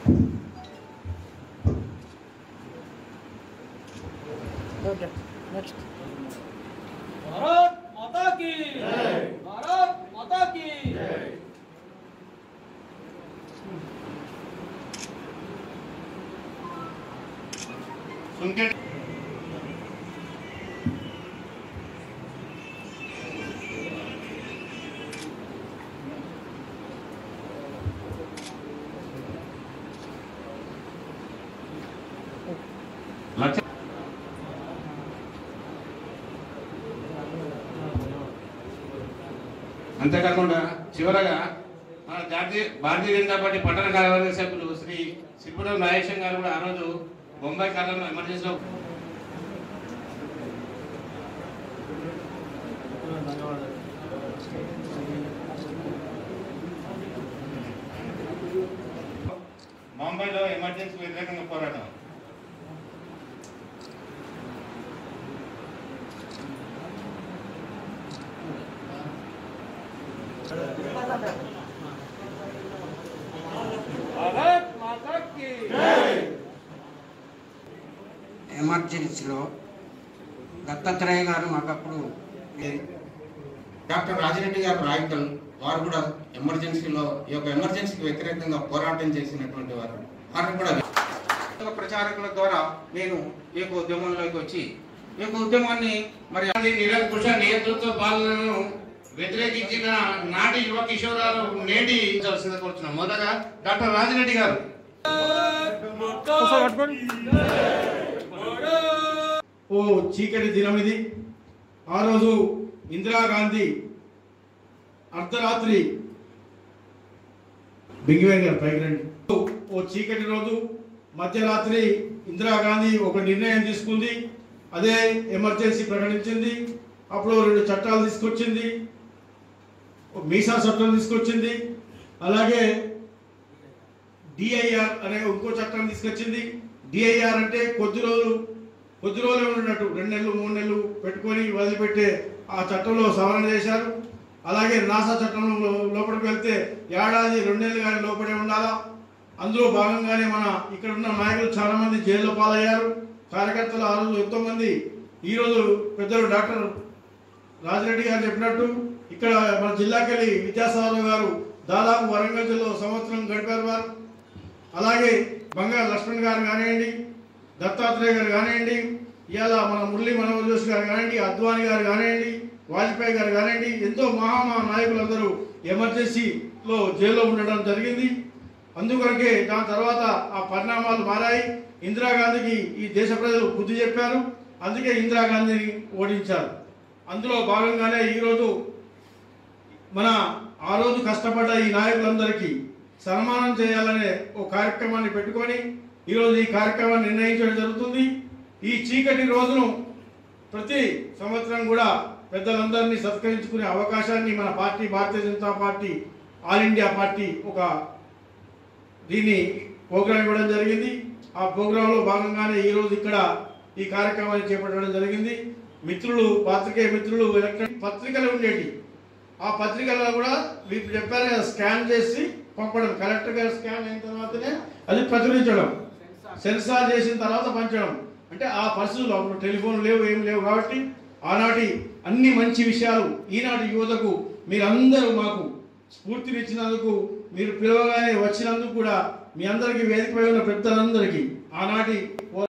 okay next Bharat माता की भारत माता की సుంకెట్ లక్ష అంతేకాకుండా చివరగా మన జాతీయ భారతీయ జనతా పార్టీ పట్టణ కార్యవర్గ సభ్యులు శ్రీ సిప్పుడం నాగేశం గారు కూడా ఆ రోజు బొంబాయి కాలంలో ఎమర్జెన్సీలో ముంబైలో ఎమర్జెన్సీ వ్యతిరేకంగా పోరాటం भारत माता की ఎమర్జెన్సీలో దత్తాత్రేయ గారు మాకప్పుడు డాక్టర్ రాజిరెడ్డి గారు రాయకల్ వారు కూడా ఎమర్జెన్సీలో ఈ యొక్క ఎమర్జెన్సీకి వ్యతిరేకంగా పోరాటం చేసినటువంటి వారు వారిని కూడా ప్రచారకుల ద్వారా నేను ఈ యొక్క ఉద్యమంలోకి వచ్చి ఈ యొక్క ఉద్యమాన్ని మరి అది నిరంకుశ నేతృత్వ పాలనను వ్యతిరేకించిన నాటి యువ కిషోరాలు నేటి కోరుతున్నాం మొదటగా డాక్టర్ రాజిరెడ్డి గారు ఒకసారి పట్టుకోండి ఓ చీకటి దినం ఇది ఆ రోజు ఇందిరాగాంధీ అర్ధరాత్రి బింగివేన్ గారు పైకి రండి ఓ చీకటి రోజు మధ్యరాత్రి ఇందిరాగాంధీ ఒక నిర్ణయం తీసుకుంది అదే ఎమర్జెన్సీ ప్రకటించింది అప్పుడు రెండు చట్టాలు తీసుకొచ్చింది ఒక మీసా చట్టం తీసుకొచ్చింది అలాగే డిఐఆర్ అనే ఇంకో చట్టం తీసుకొచ్చింది డిఐఆర్ అంటే కొద్ది రోజులు కొద్ది రోజులు ఉన్నట్టు రెండు నెలలు మూడు నెలలు పెట్టుకొని వదిలిపెట్టే ఆ చట్టంలో సవరణ చేశారు అలాగే నాసా చట్టంలో లోపలికి వెళ్తే ఏడాది రెండు నెలలు కానీ లోపడే ఉండాలా అందులో భాగంగానే మన ఇక్కడ ఉన్న నాయకులు చాలా మంది జైల్లో పాలయ్యారు కార్యకర్తలు ఆ రోజు ఎంతో మంది ఈ రోజు పెద్దలు డాక్టర్ రాజిరెడ్డి గారు చెప్పినట్టు ఇక్కడ మన జిల్లాకెళ్ళి విద్యాసాగర్ గారు దాదాపు వరంగల్ జిల్లాలో సంవత్సరం గడిపారు వారు అలాగే బంగారు లక్ష్మణ్ గారు కానివ్వండి దత్తాత్రేయ గారు కానివ్వండి ఇవాళ మన మురళీ మనోహర్ జోషి గారు కానివ్వండి అద్వాని గారు కానివ్వండి వాజ్పేయి గారు కానివ్వండి ఎంతో మహామహా నాయకులందరూ ఎమర్జెన్సీలో జైల్లో ఉండడం జరిగింది అందుకొరకే దాని తర్వాత ఆ పరిణామాలు మారాయి ఇందిరాగాంధీకి ఈ దేశ ప్రజలు బుద్ధి చెప్పారు అందుకే ఇందిరాగాంధీని ఓడించారు అందులో భాగంగానే ఈరోజు మన ఆ రోజు కష్టపడ్డ ఈ నాయకులందరికీ సన్మానం చేయాలనే ఓ కార్యక్రమాన్ని పెట్టుకొని ఈరోజు ఈ కార్యక్రమాన్ని నిర్ణయించడం జరుగుతుంది ఈ చీకటి రోజును ప్రతి సంవత్సరం కూడా పెద్దలందరినీ సత్కరించుకునే అవకాశాన్ని మన party Bharatiya Janata party all India party ఒక దీన్ని ప్రోగ్రాం ఇవ్వడం జరిగింది ఆ ప్రోగ్రాంలో భాగంగానే ఈరోజు ఇక్కడ ఈ కార్యక్రమాన్ని చేపట్టడం జరిగింది మిత్రులు పాత్రికేయ మిత్రులు ఎలక్ట్రానిక్ పత్రికలు ఉండేటి ఆ పత్రికల్లో కూడా వీళ్ళు చెప్పారు కదా స్కాన్ చేసి పంపడం కలెక్టర్ గారు స్కాన్ అయిన తర్వాతనే అది ప్రచురించడం సెన్సార్ చేసిన తర్వాత పంచడం అంటే ఆ పరిస్థితులు అప్పుడు టెలిఫోన్ లేవు ఏం లేవు కాబట్టి ఆనాటి అన్ని మంచి విషయాలు ఈనాటి యువతకు మీరందరూ మాకు స్ఫూర్తినిచ్చినందుకు మీరు పిలవగానే వచ్చినందుకు కూడా మీ అందరికీ వేదికపై ఉన్న పెద్దలందరికీ ఆనాటి